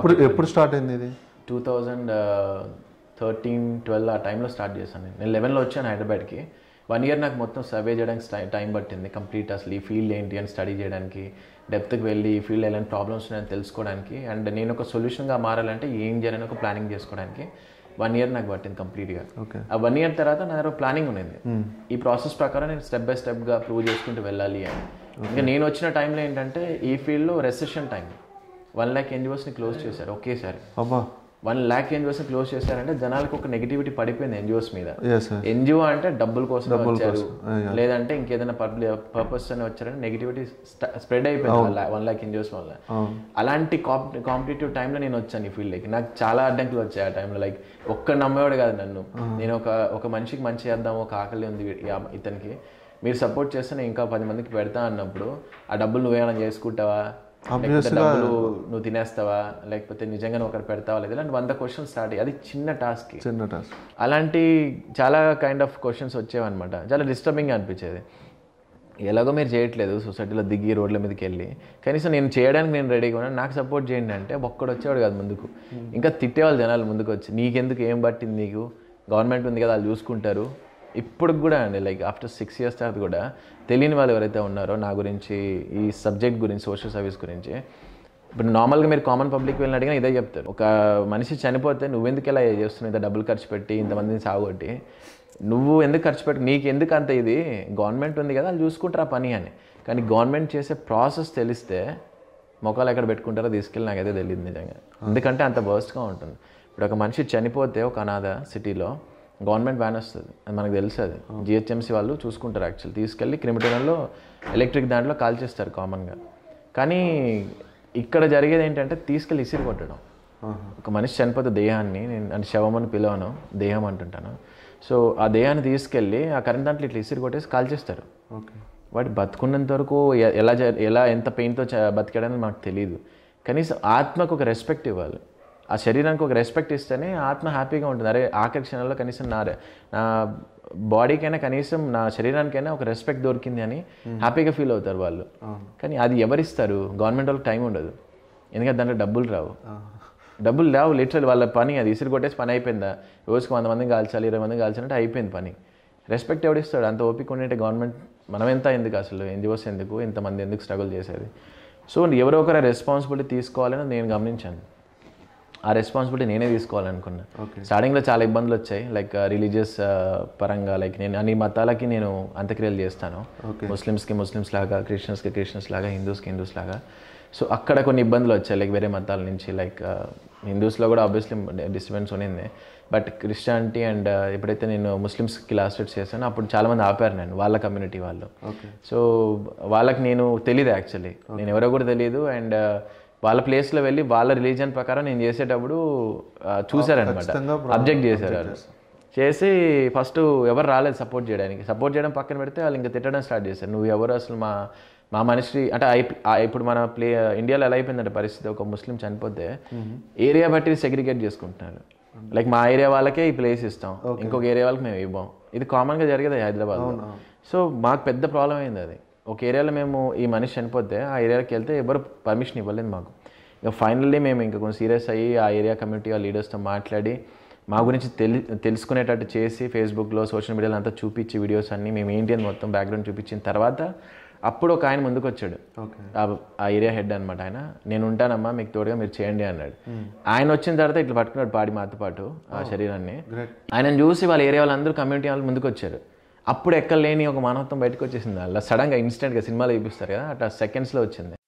ఎప్పుడు ఎప్పుడు స్టార్ట్ అయింది ఇది టూ థౌజండ్ థర్టీన్ ట్వెల్వ్ ఆ టైంలో స్టార్ట్ చేశాను నేను నేను లెవెన్లో వచ్చాను హైదరాబాద్కి వన్ ఇయర్ నాకు మొత్తం సర్వే చేయడానికి టైం టైం పట్టింది కంప్లీట్ అసలు ఈ ఫీల్డ్ ఏంటి అని స్టడీ చేయడానికి డెప్త్కి వెళ్ళి ఈ ఫీల్డ్ ఎలాంటి ప్రాబ్లమ్స్ ఉన్నాయని తెలుసుకోవడానికి అండ్ నేను ఒక సొల్యూషన్గా మారాలంటే ఏం చేయాలని ఒక ప్లానింగ్ చేసుకోవడానికి వన్ ఇయర్ నాకు పట్టింది కంప్లీట్గా ఓకే ఆ వన్ ఇయర్ తర్వాత నా దగ్గర ప్లానింగ్ ఉన్నది ఈ ప్రాసెస్ ప్రకారం నేను స్టెప్ బై స్టెప్గా ప్రూవ్ చేసుకుంటూ వెళ్ళాలి అని ఇంకా నేను వచ్చిన టైంలో ఏంటంటే ఈ ఫీల్డ్లో రెసెషన్ టైం వన్ ల్యాక్ ఎన్జిఓస్ని క్లోజ్ చేశారు ఒకేసారి అబ్బా వన్ ల్యాక్ ఎన్జిఓస్ని క్లోజ్ చేశారంటే జనాలకు ఒక నెగిటివిటీ పడిపోయింది ఎన్జిఓస్ మీద ఎస్ సార్ ఎన్జిఓ అంటే డబ్బుల కోసం వచ్చారు లేదంటే ఇంకేదైనా పబ్లిక్ పర్పస్ అని వచ్చారని నెగిటివిటీ స్ప్రెడ్ అయిపోయింది వన్ ల్యాక్ ఎన్జిఓస్ వల్ల అలాంటి కాంపిటేటివ్ టైంలో నేను వచ్చాను ఈ ఫీల్డ్కి నాకు చాలా అడ్డంకులు వచ్చాయి ఆ టైంలో లైక్ ఒక్క నమ్మేవాడు కాదు నన్ను నేను ఒక ఒక మనిషికి మంచి చేద్దాం ఒక ఆకలి ఉంది వీ- ఈ అమ్మ- ఇతనికి మీరు సపోర్ట్ చేస్తే నేను ఇంకా పది మందికి పెడతా అన్నప్పుడు ఆ డబ్బులు నువ్వేమైనా చేసుకుంటావా లేకపోతే డబ్బులు నువ్వు తినేస్తావా లేకపోతే నిజంగానే ఒకరు పెడతావా లేదా ఇలాంటి వంద క్వశ్చన్స్ స్టార్ట్ అయ్యి అది చిన్న టాస్క్ చిన్న టాస్క్ అలాంటి చాలా కైండ్ ఆఫ్ క్వశ్చన్స్ వచ్చేవన్నమాట చాలా డిస్టర్బింగ్ అనిపించేది ఎలాగో మీరు చేయట్లేదు సొసైటీలో దిగి రోడ్ల మీదకి వెళ్ళి కనీసం నేను చేయడానికి నేను రెడీగా ఉన్నాను నాకు సపోర్ట్ చేయండి అంటే ఒక్కడు వచ్చేవాడు కాదు ముందుకు ఇంకా తిట్టేవాళ్ళు జనాలు ముందుకు వచ్చి నీకెందుకు ఏం పట్టింది నీకు గవర్నమెంట్ ఉంది కదా వాళ్ళు చూసుకుంటారు ఇప్పుడు కూడా అండి లైక్ ఆఫ్టర్ సిక్స్ ఇయర్స్ తర్వాత కూడా తెలియని వాళ్ళు ఎవరైతే ఉన్నారో నా గురించి ఈ సబ్జెక్ట్ గురించి సోషల్ సర్వీస్ గురించి ఇప్పుడు నార్మల్గా మీరు కామన్ పబ్లిక్ వెళ్ళిన అడిగినా ఇదే చెప్తారు ఒక మనిషి చనిపోతే నువ్వెందుకు ఇలా చేస్తున్నావు ఇంత డబ్బులు ఖర్చు పెట్టి ఇంతమందిని సాగొట్టి నువ్వు ఎందుకు ఖర్చు పెట్టి నీకు ఎందుకు అంత ఇది గవర్నమెంట్ ఉంది కదా వాళ్ళు చూసుకుంటారు ఆ పని అని కానీ గవర్నమెంట్ చేసే ప్రాసెస్ తెలిస్తే మొక్కలు ఎక్కడ పెట్టుకుంటారో తీసుకెళ్ళి నాకైతే తెలియదు నిజంగా ఎందుకంటే అంత వర్స్ట్గా ఉంటుంది ఇప్పుడు ఒక మనిషి చనిపోతే ఒక అనాథ సిటీలో గవర్నమెంట్ వ్యాన్ వస్తుంది అది మనకు తెలుసు అది జిహెచ్ఎంసీ వాళ్ళు చూసుకుంటారు యాక్చువల్ తీసుకెళ్ళి క్రిమిటోన్లో ఎలక్ట్రిక్ దాంట్లో కాల్ చేస్తారు కామన్గా కానీ ఇక్కడ జరిగేది ఏంటంటే తీసుకెళ్ళి ఇసిరి కొట్టడం ఒక మనిషి చనిపోతే దేహాన్ని నేను అంటే శవం అని పిలవను దేహం అంటుంటాను సో ఆ దేహాన్ని తీసుకెళ్ళి ఆ కరెంట్ దాంట్లో ఇట్లా ఇసిరి కొట్టేసి కాల్చేస్తారు ఓకే వాడు బతుకున్నంత వరకు ఎ- ఎలా జ- ఎలా ఎంత పెయిన్తో బతికాడని మనకు తెలియదు కనీసం ఆత్మకు ఒక రెస్పెక్ట్ ఇవ్వాలి ఆ శరీరానికి ఒక రెస్పెక్ట్ ఇస్తేనే ఆత్మ హ్యాపీగా ఉంటుంది అరే ఆఖరి క్షణంలో కనీసం నా రె- నా బాడీకైనా కనీసం నా శరీరానికైనా ఒక రెస్పెక్ట్ దొరికింది అని హ్యాపీగా ఫీల్ అవుతారు వాళ్ళు కానీ అది ఎవరిస్తారు గవర్నమెంట్ వాళ్ళకి టైం ఉండదు ఎందుకంటే దాంట్లో డబ్బులు రావు డబ్బులు రావు లిటరల్ వాళ్ళ పని అది ఇసురు కొట్టేసి పని అయిపోయిందా రోజుకి వంద మందిని కాల్చాలి ఇరవై మందిని కాల్చాలంటే అయిపోయింది పని రెస్పెక్ట్ ఎవడిస్తాడు అంత ఓపిక ఉండే గవర్నమెంట్ మనం ఎంత ఎందుకు అసలు ఎన్జిఓస్ ఎందుకు ఇంతమంది ఎందుకు స్ట్రగుల్ చేసేది సో ఎవరో ఒకరు రెస్పాన్సిబిలిటీ తీసుకోవాలని నేను గమనించాను ఆ రెస్పాన్సిబిలిటీ నేనే తీసుకోవాలనుకున్నా స్టార్టింగ్లో చాలా ఇబ్బందులు వచ్చాయి లైక్ రిలీజియస్ పరంగా లైక్ నేను అన్ని మతాలకి నేను అంత్యక్రియలు చేస్తాను ముస్లిమ్స్కి ముస్లిమ్స్ లాగా క్రిస్టియన్స్కి క్రిస్టియన్స్ లాగా హిందూస్కి హిందూస్ లాగా సో అక్కడ కొన్ని ఇబ్బందులు వచ్చాయి లైక్ వేరే మతాల నుంచి లైక్ హిందూస్లో కూడా ఆబ్వియస్లీ డిస్టర్బెన్స్ ఉన్నింది బట్ క్రిస్టియానిటీ అండ్ ఎప్పుడైతే నేను ముస్లిమ్స్కి లాస్ట్ రేట్ చేశానో అప్పుడు చాలామంది ఆపారు నేను వాళ్ళ కమ్యూనిటీ వాళ్ళు సో వాళ్ళకి నేను తెలియదు యాక్చువల్లీ నేను ఎవరో కూడా తెలియదు అండ్ వాళ్ళ ప్లేస్లో వెళ్ళి వాళ్ళ రిలీజన్ ప్రకారం నేను చేసేటప్పుడు ఆ, చూశారనమాట అబ్జెక్ట్ చేశారు వాళ్ళు చేసి ఫస్ట్ ఎవరు రాలేదు సపోర్ట్ చేయడానికి సపోర్ట్ చేయడం పక్కన పెడితే వాళ్ళు ఇంకా తిట్టడం స్టార్ట్ చేశారు నువ్వు ఎవరు అసలు మా మా మనిషి అంటే ఐ- ఆ ఇప్పుడు మన ప్లే ఇండియాలో ఎలా అయిపోయిందంటే పరిస్థితి ఒక ముస్లిం చనిపోతే ఏరియా బట్టి సెగ్రిగేట్ చేసుకుంటున్నారు లైక్ మా ఏరియా వాళ్ళకే ఈ ప్లేస్ ఇస్తాం ఇంకొక ఏరియా వాళ్ళకి మేము ఇవ్వం ఇది కామన్గా జరిగేది హైదరాబాద్లో సో మాకు పెద్ద ప్రాబ్లం అయింది అది ఒక ఏరియాలో మేము ఈ మనిషి చనిపోతే ఆ ఏరియాకి వెళ్తే ఎవరు పర్మిషన్ ఇవ్వలేదు మాకు ఇక ఫైనల్లీ మేము ఇంకా కొంచెం సీరియస్ అయ్యి ఆ ఏరియా కమ్యూనిటీ ఆ లీడర్స్తో మాట్లాడి మా గురించి తెలి తెలుసుకునేటట్టు చేసి ఫేస్బుక్లో సోషల్ మీడియాలో అంతా చూపించి వీడియోస్ అన్ని మేము ఏంటి అని మొత్తం బ్యాక్గ్రౌండ్ చూపించిన తర్వాత అప్పుడు ఒక ఆయన ముందుకు వచ్చాడు ఆ- ఆ ఏరియా హెడ్ అనమాట ఆయన నేను ఉంటానమ్మా మీకు తోడుగా మీరు చేయండి అన్నాడు ఆయన వచ్చిన తర్వాత ఇట్లా పట్టుకున్నాడు పాడి మాతో పాటు ఆ శరీరాన్ని ఆయనను చూసి వాళ్ళ ఏరియా వాళ్ళందరూ కమ్యూనిటీ వాళ్ళు ముందుకు వచ్చారు అప్పుడు ఎక్కలేని ఒక మానవత్వం బయటకు వచ్చేసింది అలా సడన్గా ఇన్స్టెంట్గా సినిమాలో చూపిస్తారు కదా అట్లా సెకండ్స్లో వచ్చింది